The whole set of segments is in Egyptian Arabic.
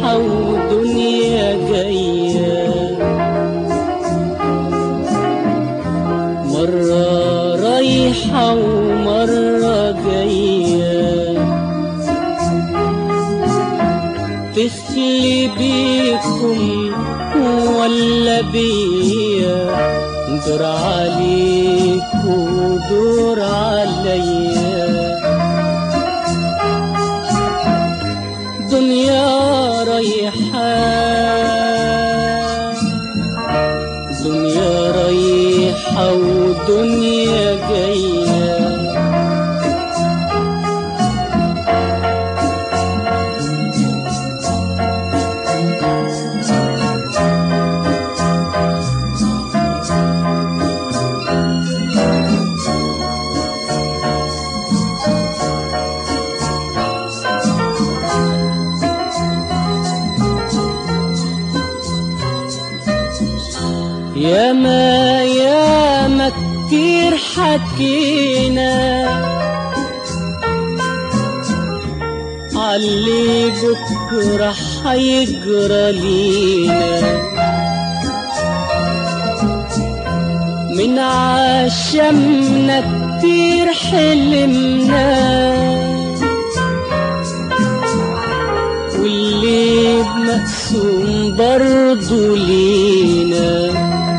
رايحة ودنيا جاية مرة رايحة ومرة جاية تخلي بيكم ولا بيا دور عليك ودور عليا دنيا رايحة دنيا رايحة ودنيا جاية يا ما يا ما كتير حكينا علي بكرة حيجرى لينا من عشمنا كتير حلمنا واللي بمقسوم برضو لينا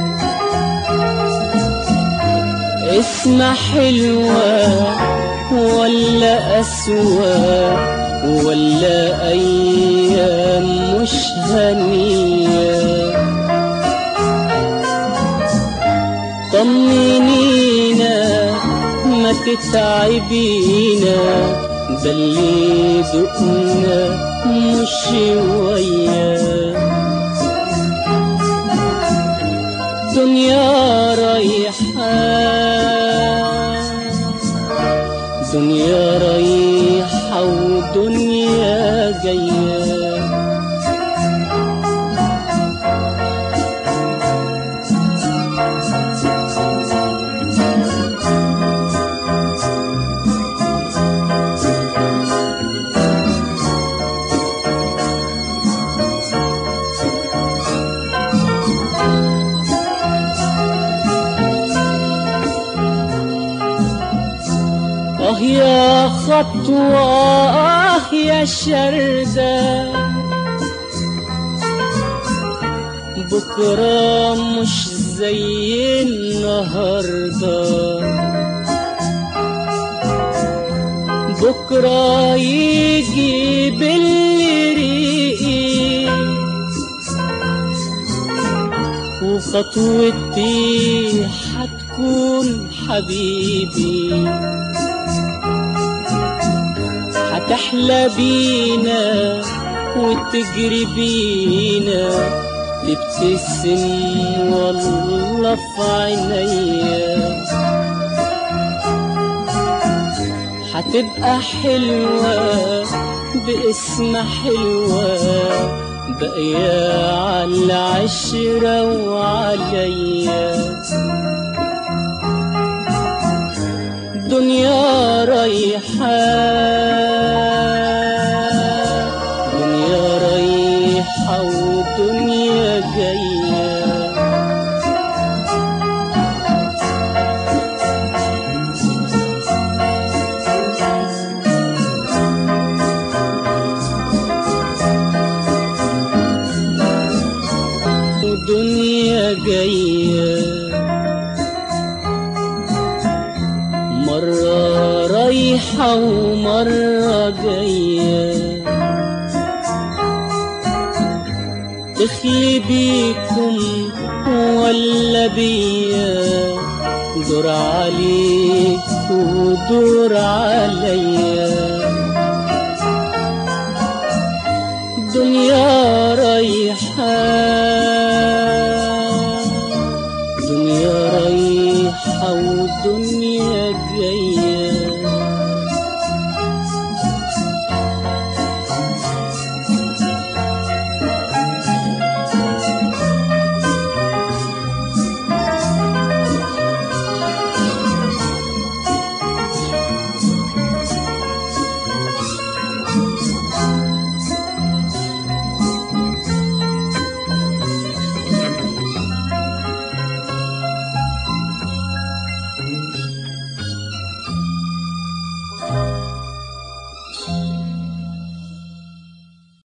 اسمها حلوة ولا أسوأ ولا أيام مش هنية طمنينا ما تتعبينا ده اللي ذقنا مش شوية دنيا رايحة دنيا رايحة ودنيا جاية آه يا خطوة آه يا شردة بكرة مش زي النهاردة بكرة يجي بالريق وخطوتي حتكون حبيبي هتحلى بينا وتجري بينا تبتسم والله في عينيا هتبقى حلوة باسم حلوة باقية على العشرة وعليا دنيا رايحة دنيا رايحة ودنيا جاية ودنيا جايه مرة رايحة ومرة جاية تخلي بيكم ولا بيا دور عليك ودور عليا